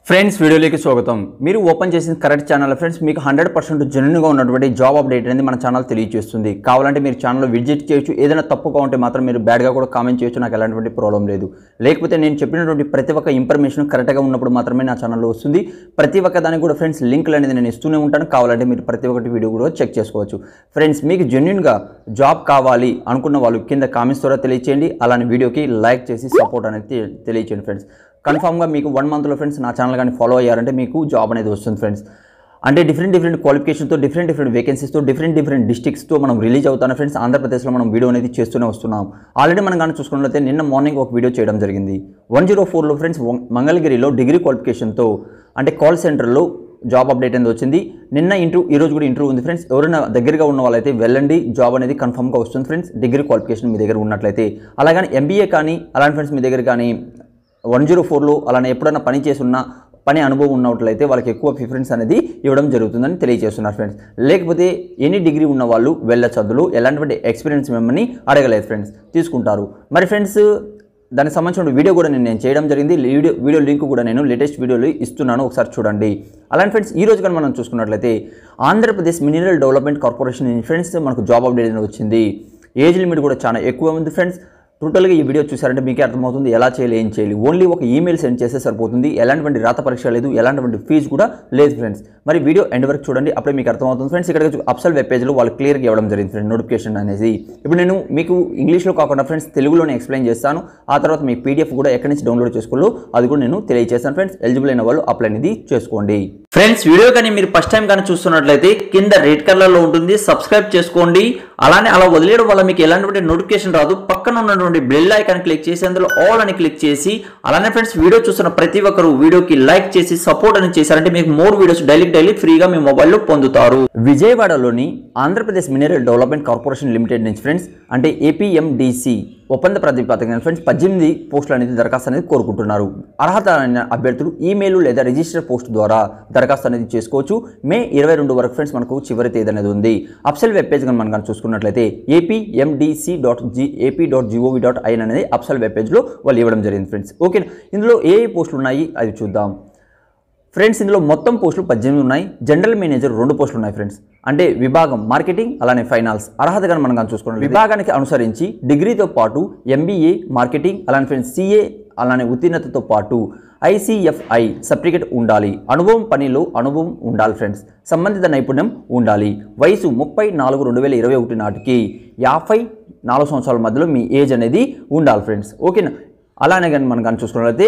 friends వీడియోలోకి స్వాగతం మీరు ఓపెన్ చేసిన కరెక్ట్ ఛానల్ ఫ్రెండ్స్ మీకు హండ్రెడ్ పర్సెంట్ జెన్యున్గా ఉన్నటువంటి జాబ్ అప్డేట్ అనేది మన ఛానల్ తెలియజేస్తుంది కావాలంటే మీరు ఛానల్లో విజిట్ చేయొచ్చు ఏదైనా తప్పుగా ఉంటే మాత్రం మీరు బ్యాడ్గా కూడా కామెంట్ చేయొచ్చు నాకు ఎలాంటి ప్రాబ్లం లేదు లేకపోతే నేను చెప్పినటువంటి ప్రతి ఒక్క ఇన్ఫర్మేషన్ కరెక్ట్గా ఉన్నప్పుడు మాత్రమే నా ఛానల్లో వస్తుంది ప్రతి ఒక్క దానికి కూడా ఫ్రెండ్స్ లింకులు అనేది నేను ఇస్తూనే ఉంటాను కావాలంటే మీరు ప్రతి ఒక్కటి వీడియో కూడా చెక్ చేసుకోవచ్చు ఫ్రెండ్స్ మీకు జెన్యున్గా జాబ్ కావాలి అనుకున్న వాళ్ళు కింద కామెంట్స్ ద్వారా తెలియచేయండి అలానే వీడియోకి లైక్ చేసి సపోర్ట్ అనేది తె- తెలియచేయండి ఫ్రెండ్స్ కన్ఫామ్గా మీకు వన్ మంత్లో ఫ్రెండ్స్ నా ఛానల్ కానీ ఫాలో అయ్యారంటే మీకు జాబ్ అనేది వస్తుంది ఫ్రెండ్స్ అంటే డిఫరెంట్ డిఫరెంట్ క్వాలిఫికేషన్తో డిఫరెంట్ డిఫరెంట్ వేకెన్సీస్తో డిఫరెంట్ డిఫరెంట్ డిస్ట్రిక్ట్స్తో మనం రిలీజ్ అవుతాను ఫ్రెండ్స్ ఆంధ్రప్రదేశ్లో మనం వీడియో అనేది చేస్తూనే వస్తున్నాం ఆల్రెడీ మనం కానీ చూసుకున్నట్లయితే నిన్న మార్నింగ్ ఒక వీడియో చేయడం జరిగింది వన్ జీరో ఫోర్లో ఫ్రెండ్స్ మంగళగిరిలో డిగ్రీ క్వాలిఫికేషన్తో అంటే కాల్ సెంటర్లో జాబ్ అప్డేట్ అనేది వచ్చింది నిన్న ఇంటర్వ్యూ ఈ రోజు కూడా ఇంటర్వ్యూ ఉంది ఫ్రెండ్స్ ఎవరైనా దగ్గరగా ఉన్న వాళ్ళైతే వెళ్ళండి జాబ్ అనేది కన్ఫర్మ్గా వస్తుంది ఫ్రెండ్స్ డిగ్రీ క్వాలిఫికేషన్ మీ దగ్గర ఉన్నట్లయితే అలాగని ఎంబీఏ కానీ అలాంటి ఫ్రెండ్స్ మీ దగ్గర కానీ వన్ జీరో ఫోర్లో అలానే ఎప్పుడైనా పని చేసి ఉన్న పని అనుభవం ఉన్నట్లయితే వాళ్ళకి ఎక్కువ ప్రిఫరెన్స్ అనేది ఇవ్వడం జరుగుతుందని తెలియజేస్తున్నారు ఫ్రెండ్స్ లేకపోతే ఎనీ డిగ్రీ ఉన్న వాళ్ళు వెళ్ళచ్చు అందులో ఎలాంటి ఎక్స్పీరియన్స్ మిమ్మల్ని అడగలేదు ఫ్రెండ్స్ తీసుకుంటారు మరి ఫ్రెండ్స్ దానికి సంబంధించిన వీడియో కూడా నేను నేను చేయడం జరిగింది వీడియో వీడియో లింక్ కూడా నేను లేటెస్ట్ వీడియోలో ఇస్తున్నాను ఒకసారి చూడండి అలాంటి ఫ్రెండ్స్ ఈ రోజు కానీ మనం చూసుకున్నట్లయితే Andhra Pradesh mineral development corporation friends మనకు జాబ్ అప్డేట్ అనేది వచ్చింది ఏజ్ లిమిట్ కూడా చాలా ఎక్కువ ఉంది ఫ్రెండ్స్ టోటల్గా ఈ వీడియో చూసారంటే మీకే అర్థమవుతుంది ఎలా చేయాలి ఏం చేయాలి ఓన్లీ ఒక ఈమెయిల్ సెండ్ చేస్తే సరిపోతుంది ఎలాంటి రాత పరీక్ష లేదు ఎలాంటి ఫీజు కూడా లేదు ఫ్రెండ్స్ మరి వీడియో ఎండ్ వరకు చూడండి అప్పుడే మీకు అర్థమవుతుంది ఫ్రెండ్స్ ఇక్కడ అప్సల్ వెబ్ పేజ్లో వాళ్ళు క్లియర్గా ఇవ్వడం జరిగింది ఫ్రెండ్స్ నోటిఫికేషన్ అనేది ఇప్పుడు నేను మీకు ఇంగ్లీష్లో కాకుండా ఫ్రెండ్స్ తెలుగులోనే ఎక్స్ప్లెయిన్ చేస్తాను ఆ తర్వాత మీ పీడిఎఫ్ కూడా ఎక్కడి నుంచి డౌన్లోడ్ చేసుకోవాలో అది కూడా నేను తెలియజేస్తాను ఫ్రెండ్స్ ఎలిజిబుల్ అయిన వాళ్ళు అప్లై అనేది చేసుకోండి ఫ్రెండ్స్ వీడియో కానీ మీరు ఫస్ట్ టైం కానీ చూస్తున్నట్లయితే కింద రెడ్ కలర్లో ఉంటుంది సబ్స్క్రైబ్ చేసుకోండి అలానే అలా వదిలేయడం వల్ల మీకు ఎలాంటి నోటిఫికేషన్ రాదు పక్కన ఉన్నటువంటి బెల్ ఐకాన్ క్లిక్ చేసి అందులో ఆల్ అని క్లిక్ చేసి అలానే ఫ్రెండ్స్ వీడియో చూస్తున్న ప్రతి ఒక్కరు వీడియోకి లైక్ చేసి సపోర్ట్ అని చేశారంటే మీకు మోర్ వీడియోస్ డైలీ డైలీ ఫ్రీగా మీ మొబైల్లో పొందుతారు విజయవాడలోని Andhra Pradesh mineral development corporation limited నుంచి ఫ్రెండ్స్ అంటే ఏపీఎండిసి ఒప్పంద ప్రతిపాదన ఫ్రెండ్స్ పద్దెనిమిది పోస్టులు అనేది దరఖాస్తు అనేది కోరుకుంటున్నారు అర్హత అయిన అభ్యర్థులు ఈమెయిల్ లేదా రిజిస్టర్ పోస్ట్ ద్వారా దరఖాస్తు అనేది చేసుకోవచ్చు మే ఇరవై రెండు వరకు ఫ్రెండ్స్ మనకు చివరి తేదీ అనేది ఉంది అప్సల్ వెబ్ పేజ్ కానీ మనం కానీ చూసుకున్నట్లయితే APMDC dot G AP dot GOV dot IN అనేది అప్సల్ వెబ్ పేజ్లో వాళ్ళు ఇవ్వడం జరిగింది ఫ్రెండ్స్ ఓకే ఇందులో ఏ ఏ పోస్టులు ఉన్నాయి అది చూద్దాం ఫ్రెండ్స్ ఇందులో మొత్తం పోస్టులు పద్దెనిమిది ఉన్నాయి జనరల్ మేనేజర్ రెండు పోస్టులు ఉన్నాయి ఫ్రెండ్స్ అంటే విభాగం మార్కెటింగ్ అలానే ఫైనాన్స్ అర్హతగా మనం కానీ చూసుకోండి విభాగానికి అనుసరించి డిగ్రీతో పాటు ఎంబీఏ మార్కెటింగ్ అలానే ఫ్రెండ్స్ సిఏ అలానే ఉత్తీర్ణతతో పాటు ఐసీఎఫ్ఐ సర్టిఫికేట్ ఉండాలి అనుభవం పనిలో అనుభవం ఉండాలి ఫ్రెండ్స్ సంబంధిత నైపుణ్యం ఉండాలి వయసు ముప్పై నాలుగు రెండు వేల ఇరవై ఒకటి నాటికి యాభై నాలుగు సంవత్సరాల మధ్యలో మీ ఏజ్ అనేది ఉండాలి ఫ్రెండ్స్ ఓకేనా అలానే కానీ మనం కానీ చూసుకున్నట్లయితే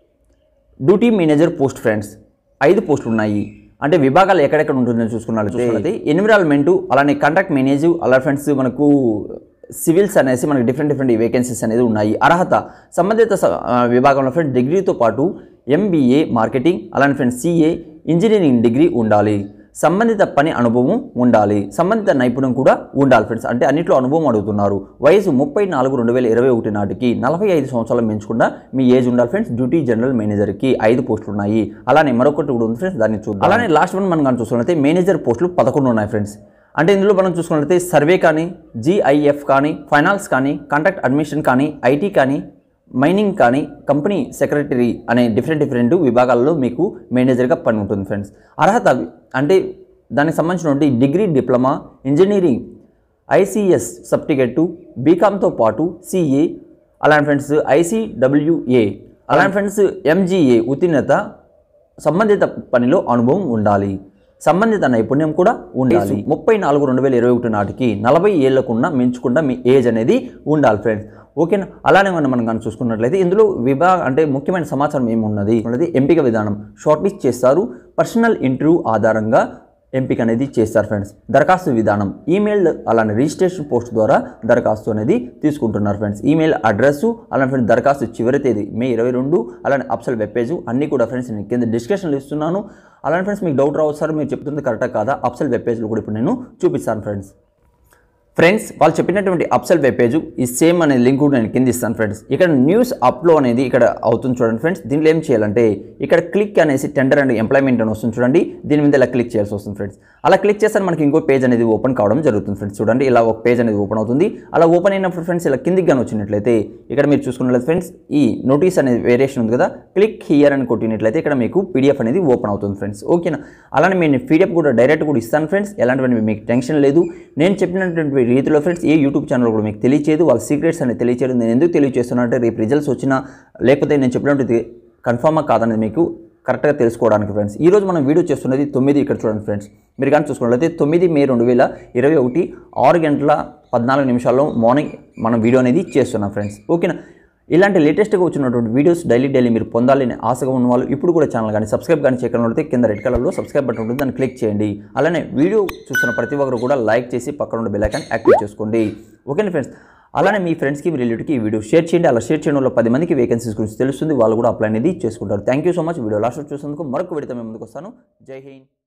డ్యూటీ మేనేజర్ పోస్ట్ ఫ్రెండ్స్ ఐదు పోస్టులు ఉన్నాయి అంటే విభాగాలు ఎక్కడెక్కడ ఉంటుందని చూసుకున్నట్లయితే ఎన్విరాన్మెంట్ అలానే కాంట్రాక్ట్ మేనేజ్ అలా ఫ్రెండ్స్ మనకు సివిల్స్ అనేసి మనకి డిఫరెంట్ డిఫరెంట్ వేకెన్సీస్ అనేది ఉన్నాయి అర్హత సంబంధిత స- ఆ, విభాగంలో ఫ్రెండ్స్ డిగ్రీతో పాటు ఎంబీఏ మార్కెటింగ్ అలానే ఫ్రెండ్స్ సిఏ ఇంజనీరింగ్ డిగ్రీ ఉండాలి సంబంధిత పని అనుభవం ఉండాలి సంబంధిత నైపుణ్యం కూడా ఉండాలి ఫ్రెండ్స్ అంటే అన్నిట్లో అనుభవం అడుగుతున్నారు వయసు ముప్పై నాలుగు రెండు వేల ఇరవై ఒకటి నాటికి నలభై ఐదు సంవత్సరాలు పెంచకుండా మీ ఏజ్ ఉండాలి ఫ్రెండ్స్ డ్యూటీ జనరల్ మేనేజర్కి ఐదు పోస్టులు ఉన్నాయి అలానే మరొకటి కూడా ఉంది ఫ్రెండ్స్ దాన్ని చూద్దాం అలానే లాస్ట్ వన్ మనం కానీ చూసుకున్నట్లయితే మేనేజర్ పోస్టులు పదకొండు ఉన్నాయి ఫ్రెండ్స్ అంటే ఇందులో మనం చూసుకున్నట్లయితే సర్వే కానీ జీఐఎఫ్ కానీ ఫైనాన్స్ కానీ కాంట్రాక్ట్ అడ్మిషన్ కానీ ఐటీ కానీ మైనింగ్ కానీ కంపెనీ సెక్రటరీ అనే డిఫరెంట్ డిఫరెంట్ విభాగాల్లో మీకు మేనేజర్గా పని ఉంటుంది ఫ్రెండ్స్ అర్హత వి- అంటే దానికి సంబంధించినటువంటి degree diploma engineering ICS certificate బీకామ్తో పాటు సిఏ అలాంటి ఫ్రెండ్స్ ఐసీడబ్ల్యూఏ అలాంటి ఫ్రెండ్స్ ఎంజీఏ ఉత్తీర్ణత సంబంధిత పనిలో అనుభవం ఉండాలి సంబంధిత నైపుణ్యం కూడా ఉండాలి ముప్పై నాలుగు రెండు వేల ఇరవై ఒకటి నాటికి నలభై ఏళ్లకున్న మించకుండా మీ ఏజ్ అనేది ఉండాలి ఫ్రెండ్స్ ఓకేనా అలానే మనం మనం కానీ చూసుకున్నట్లయితే ఇందులో విభాగ అంటే ముఖ్యమైన సమాచారం ఏమున్నది ఉన్నది ఎంపిక విధానం షార్ట్ లిస్ట్ చేస్తారు పర్సనల్ ఇంటర్వ్యూ ఆధారంగా ఎంపిక అనేది చేస్తారు ఫ్రెండ్స్ దరఖాస్తు విధానం ఈమెయిల్ అలానే రిజిస్ట్రేషన్ పోస్ట్ ద్వారా దరఖాస్తు అనేది తీసుకుంటున్నారు ఫ్రెండ్స్ ఈమెయిల్ అడ్రస్ అలానే ఫ్రెండ్స్ దరఖాస్తు చివరి తేదీ మే ఇరవై రెండు అలానే అప్సల్ వెబ్ పేజ్ అన్నీ కూడా ఫ్రెండ్స్ నేను కింద డిస్క్రిప్షన్లో ఇస్తున్నాను అలానే ఫ్రెండ్స్ మీకు డౌట్ రావచ్చు సార్ మీరు చెప్తుంది కరెక్టా కాదా అప్సల్ వెబ్ పేజ్లో కూడా ఇప్పుడు నేను చూపిస్తాను ఫ్రెండ్స్ ఫ్రెండ్స్ వాళ్ళు చెప్పినటువంటి అప్సెల్ వెబ్ పేజ్ ఈ సేమ్ అనే లింక్ కూడా నేను కింద ఇస్తాను ఫ్రెండ్స్ ఇక్కడ న్యూస్ అప్లో అనేది ఇక్కడ అవుతుంది చూడండి ఫ్రెండ్స్ దీంట్లో ఏం చేయాలంటే ఇక్కడ క్లిక్ అనేసి టెండర్ అండ్ ఎంప్లాయ్మెంట్ అని వస్తుంది చూడండి దీని మీద ఇలా క్లిక్ చేయాల్సి వస్తుంది ఫ్రెండ్స్ అలా క్లిక్ చేస్తే మనకి ఇంకో పేజ్ అనేది ఓపెన్ కావడం జరుగుతుంది ఫ్రెండ్స్ చూడండి ఇలా ఒక పేజ్ అనేది ఓపెన్ అవుతుంది అలా ఓపెన్ అయినప్పుడు ఫ్రెండ్స్ ఇలా కిందికి కానీ వచ్చినట్లయితే ఇక్కడ మీరు చూసుకున్నట్లయితే ఫ్రెండ్స్ ఈ నోటీస్ అనేది వేరియేషన్ ఉంది కదా క్లిక్ హియర్ అని కొట్టినట్లయితే ఇక్కడ మీకు పీడిఎఫ్ అనేది ఓపెన్ అవుతుంది ఫ్రెండ్స్ ఓకేనా అలానే నేను పీడిఎఫ్ కూడా డైరెక్ట్ కూడా ఇస్తాను ఫ్రెండ్స్ ఎలాంటివి మీకు టెన్షన్ లేదు నేను చెప్పినటువంటి రీతిలో ఫ్రెండ్స్ ఏ యూట్యూబ్ ఛానల్ కూడా మీకు తెలియచేయదు వాళ్ళ సీక్రెట్స్ అనేది తెలియచేయదు నేను ఎందుకు తెలియజేస్తున్నా అంటే రేపు రిజల్ట్స్ వచ్చినా లేకపోతే నేను చెప్పినటువంటి కన్ఫామా కాదనేది మీకు కరెక్ట్గా తెలుసుకోవడానికి ఫ్రెండ్స్ ఈ రోజు మనం వీడియో చేస్తున్నది తొమ్మిది ఇక్కడ చూడండి ఫ్రెండ్స్ మీరు కానీ చూసుకున్నట్లయితే తొమ్మిది మే రెండు వేల ఇరవై ఒకటి ఆరు గంటల పద్నాలుగు నిమిషాల్లో మార్నింగ్ మనం వీడియో అనేది చేస్తున్నాం ఫ్రెండ్స్ ఓకేనా ఇలాంటి లేటెస్ట్గా వచ్చినటువంటి వీడియోస్ డైలీ డైలీ మీరు పొందాలని ఆశగా ఉన్న వాళ్ళు ఇప్పుడు కూడా ఛానల్ కానీ సబ్స్క్రైబ్ కానీ చేయకపోతే కింద రెడ్ కలర్లో సబ్స్క్రైబ్ బటన్ ఉంటుంది దాన్ని క్లిక్ చేయండి అలానే వీడియో చూస్తున్న ప్రతి ఒక్కరు కూడా లైక్ చేసి పక్కన ఉన్న బెల్ ఐకాన్ యాక్టివేట్ చేసుకోండి ఓకేనా ఫ్రెండ్స్ అలానే మీ ఫ్రెండ్స్కి మీ రిలేటివ్కి ఈ వీడియో షేర్ చేయండి అలా షేర్ చేయడం వల్ల పది మందికి వేకెన్సీస్ గురించి తెలుస్తుంది వాళ్ళు కూడా అప్లై అనేది చేసుకుంటారు thank you so much video last చూసేందుకు మరొక విడత మేము ముందుకు వస్తాను జై హింద్